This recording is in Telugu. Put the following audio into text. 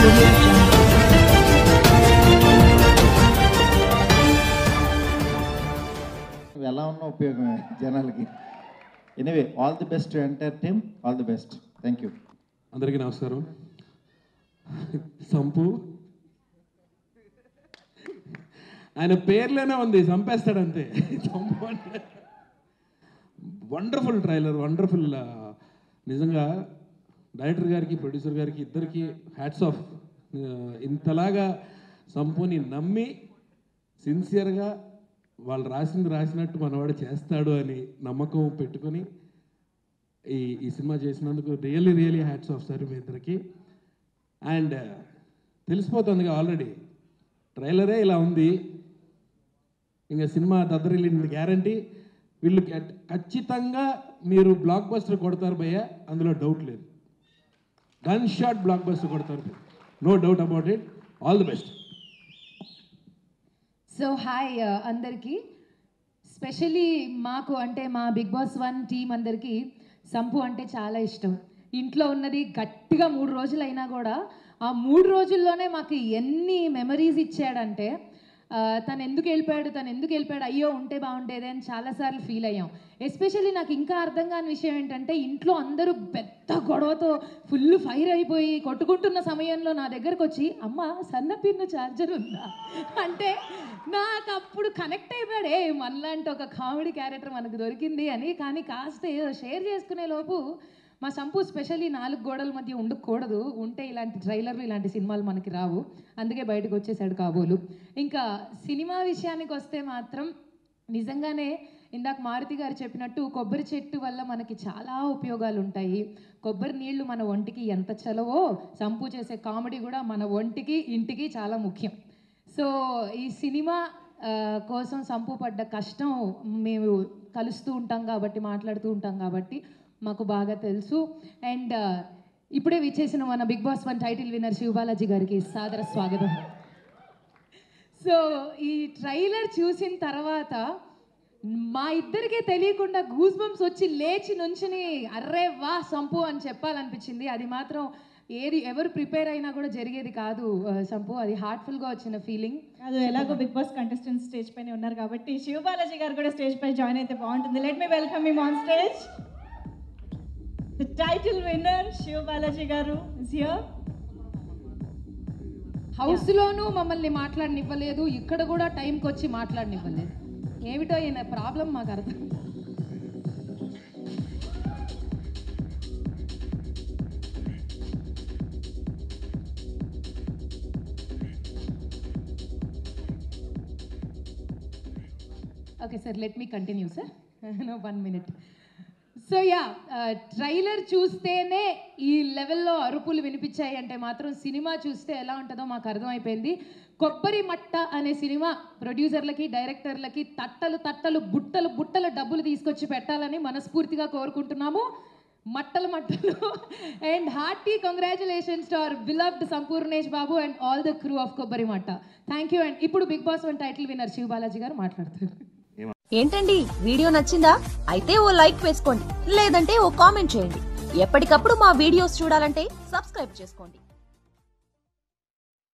audio jungle. నువ్వు ఎలా ఉన్నా ఉపయోగమే జనాలకి anyway all the best entire team all the best thank you అందరికీ నమస్కారం సంపు ఆయన పేర్లోనే ఉంది చంపేస్తాడు అంతే సంపు అంటే వండర్ఫుల్ ట్రైలర్ వండర్ఫుల్ నిజంగా డైరెక్టర్ గారికి ప్రొడ్యూసర్ గారికి ఇద్దరికి హ్యాట్స్ ఆఫ్ ఇంతలాగా సంపుని నమ్మి సిన్సియర్గా వాళ్ళు రాసింది రాసినట్టు మనవాడు చేస్తాడు అని నమ్మకం పెట్టుకొని ఈ ఈ సినిమా చేసినందుకు really really hats off sir మీ ఇద్దరికి అండ్ తెలిసిపోతుంది ఆల్రెడీ ట్రైలరే ఇలా ఉంది ఇంకా సినిమా దద్దరిల్లింది గ్యారంటీ వీళ్ళు ఖ- ఖచ్చితంగా మీరు బ్లాక్ బస్టర్ కొడతారు భయ్య అందులో డౌట్ లేదు గన్ షాట్ బ్లాక్ బస్టర్ కొడతారు no doubt about it all the best so hi అందరికీ స్పెషలీ మాకు అంటే మా బిగ్ బాస్ వన్ టీం అందరికీ సంపు అంటే చాలా ఇష్టం ఇంట్లో ఉన్నది గట్టిగా మూడు రోజులు అయినా కూడా ఆ మూడు రోజుల్లోనే మాకు ఎన్ని మెమరీస్ ఇచ్చాడంటే ఆ, తను ఎందుకు వెళ్ళిపోయాడు తను ఎందుకు వెళ్ళిపోయాడు అయ్యో ఉంటే బాగుండేది అని చాలాసార్లు ఫీల్ అయ్యాం ఎస్పెషల్లీ నాకు ఇంకా అర్థం కాని విషయం ఏంటంటే ఇంట్లో అందరూ పెద్ద గొడవతో ఫుల్ ఫైర్ అయిపోయి కొట్టుకుంటున్న సమయంలో నా దగ్గరకు వచ్చి అమ్మ సన్న పిన్ను ఛార్జర్ ఉందా అంటే నాకు అప్పుడు కనెక్ట్ అయిపోయాడు ఏ మనలాంటి ఒక కామెడీ క్యారెక్టర్ మనకు దొరికింది అని కానీ కాస్త ఏదో షేర్ చేసుకునే లోపు మా సంపు స్పెషల్లీ నాలుగు గోడల మధ్య ఉండకూడదు ఉంటే ఇలాంటి ట్రైలర్లు ఇలాంటి సినిమాలు మనకి రావు అందుకే బయటకు వచ్చేసాడు కాబోలు ఇంకా సినిమా విషయానికి వస్తే మాత్రం నిజంగానే ఇందాక మారుతి గారు చెప్పినట్టు కొబ్బరి చెట్టు వల్ల మనకి చాలా ఉపయోగాలు ఉంటాయి కొబ్బరి నీళ్లు మన ఒంటికి ఎంత చలవో సంపు చేసే కామెడీ కూడా మన ఒంటికి ఇంటికి చాలా ముఖ్యం సో ఈ సినిమా ఆ, కోసం సంపు పడ్డ కష్టం మేము కలుస్తూ ఉంటాం కాబట్టి మాట్లాడుతూ ఉంటాం కాబట్టి మాకు బాగా తెలుసు అండ్ ఇప్పుడే విచ్చేసిన మన big boss one title winner Sivabalaji గారికి సాదర స్వాగతం సో ఈ ట్రైలర్ చూసిన తర్వాత మా ఇద్దరికే తెలియకుండా గూస్ బంప్స్ వచ్చి లేచి నుంచుని అర్రే వా సంపు అని చెప్పాలనిపించింది అది మాత్రం ఏది ఎవరు ప్రిపేర్ అయినా కూడా జరిగేది కాదు ఆ, సంపు అది హార్ట్ఫుల్గా వచ్చిన ఫీలింగ్ అది ఎలాగో బిగ్ బాస్ కంటెస్టెంట్ స్టేజ్ పైన ఉన్నారు కాబట్టి శివ బాలాజీ గారు కూడా స్టేజ్ పై జాయిన్ అయితే బాగుంటుంది let me welcome me on stage the title winner Siva Balaji గారు ఇస్ హియర్ హౌస్లోనూ మమ్మల్ని మాట్లాడనివ్వలేదు ఇక్కడ కూడా టైంకి వచ్చి మాట్లాడనివ్వలేదు ఏమిటో ఈయన ప్రాబ్లం మాకు అర్థం okay sir let me continue sir no one minute so yeah trailer చూస్తేనే ఈ లెవెల్లో అరుపులు వినిపించాయి అంటే మాత్రం సినిమా చూస్తే ఎలా ఉంటుందో మాకు అర్థమైపోయింది కొబ్బరి మట్ట అనే సినిమా ప్రొడ్యూసర్లకి డైరెక్టర్లకి తట్టలు తట్టలు బుట్టలు బుట్టలు డబ్బులు తీసుకొచ్చి పెట్టాలని మనస్ఫూర్తిగా కోరుకుంటున్నాము మట్టలు మట్టలు and hearty congratulations to our beloved Sampoornesh Babu and all the crew of Kobbari Matta thank you and ఇప్పుడు big boss one title winner Siva Balaji గారు మాట్లాడతారు ఏంటండి వీడియో నచ్చిందా అయితే ఓ లైక్ వేసుకోండి లేదంటే ఓ కామెంట్ చేయండి ఎప్పటికప్పుడు మా వీడియోస్ చూడాలంటే సబ్స్క్రైబ్ చేసుకోండి